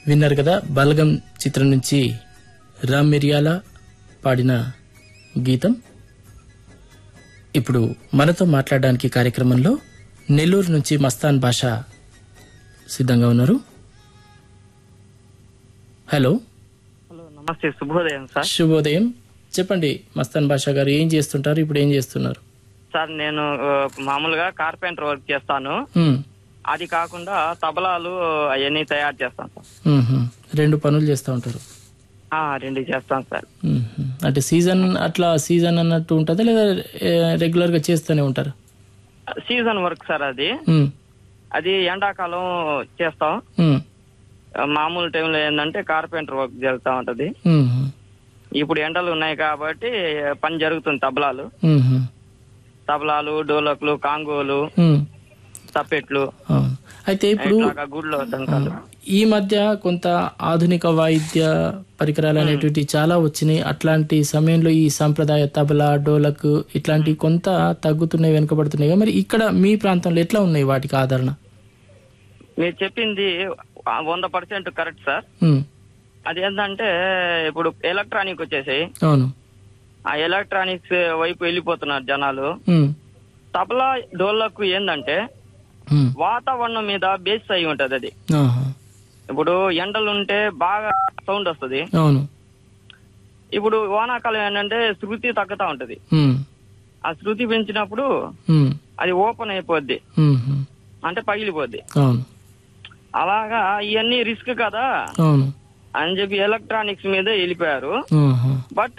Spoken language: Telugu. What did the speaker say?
విన్నారు కదా బలగం చిత్రం నుంచి రామ్ మిరియాల పాడిన గీతం ఇప్పుడు మనతో మాట్లాడడానికి కార్యక్రమంలో నెల్లూరు నుంచి మస్తాన్ భాష సిద్ధంగా ఉన్నారు హలో హలో నమస్తే శుభోదయం సార్ శుభోదయం చెప్పండి మస్తాన్ భాష గారు ఏం చేస్తుంటారు ఇప్పుడు ఏం చేస్తున్నారు సార్ నేను ఆ, మామూలుగా కార్పెంటర్ వర్క్ చేస్తాను ఉమ్, అది కాకుండా తబలాలు అవన్నీ తయారు చేస్తాను సార్ ఉమ్హు. రెండు పనులు చేస్తూ ఉంటారు ఆ, రెండు చేస్తాను సార్ ఉమ్హు. అంటే సీజన్ అట్లా సీజన్ అన్నట్టు ఉంటుందా లేదా రెగ్యులర్ గా చేస్తూనే ఉంటారు సీజన్ వర్క్ సార్ అది ఉమ్, అది ఎండాకాలం చేస్తాం ఉమ్, ఆ, మామూలు టైంలో ఏంటంటే కార్పెంటర్ వర్క్ జరుగుతూ ఉంటది ఉమ్హు. ఇప్పుడు ఎండలు ఉన్నాయి కాబట్టి పని జరుగుతుంది తబలాలు ఉమ్హు. తబలాలు డోలకులు కాంగోలు ఉమ్. తప్పెట్లు అవును అయితే ఇప్పుడు ఇట్లాగా గుడ్లు దంకాలు ఈ మధ్య కొంత ఆధునిక వాయిద్య పరికరాలు అనేటివి చాలా వచ్చినాయి అట్లాంటి సమయంలో ఈ సాంప్రదాయ తబలా డోలక్ ఇట్లాంటి కొంత తగ్గుతున్నాయి వెనుకబడుతున్నాయి మరి ఇక్కడ మీ ప్రాంతంలో ఎట్లా ఉన్నాయి వాటికి ఆదరణ మీరు చెప్పింది ఆ, వంద పర్సెంట్ కరెక్ట్ సార్ ఉమ్, అది ఏంటంటే ఇప్పుడు ఎలక్ట్రానిక్ వచ్చేసాయి అవును ఆ ఎలక్ట్రానిక్స్ వైపు వెళ్ళిపోతున్నారు జనాలు ఉమ్, తబలా డోళ్ళకు ఏంటంటే ఉమ్, వాతావరణం మీద బేస్ అయి ఉంటది అది ఆహా, ఇప్పుడు ఎండలు ఉంటే బాగా సౌండ్ వస్తది అవును ఇప్పుడు వానాకాలం ఏంటంటే శృతి తగ్గుతా ఉంటది ఉమ్, ఆ శృతి పెంచినప్పుడు ఉమ్, అది ఓపెన్ అయిపోద్ది ఉమ్, ఉమ్, అంటే పగిలిపోద్ది అవును అలాగా ఇవన్నీ రిస్క్ కదా అవును అని చెప్పి ఎలక్ట్రానిక్స్ మీద వెళ్ళిపోయారు ఆహా. బట్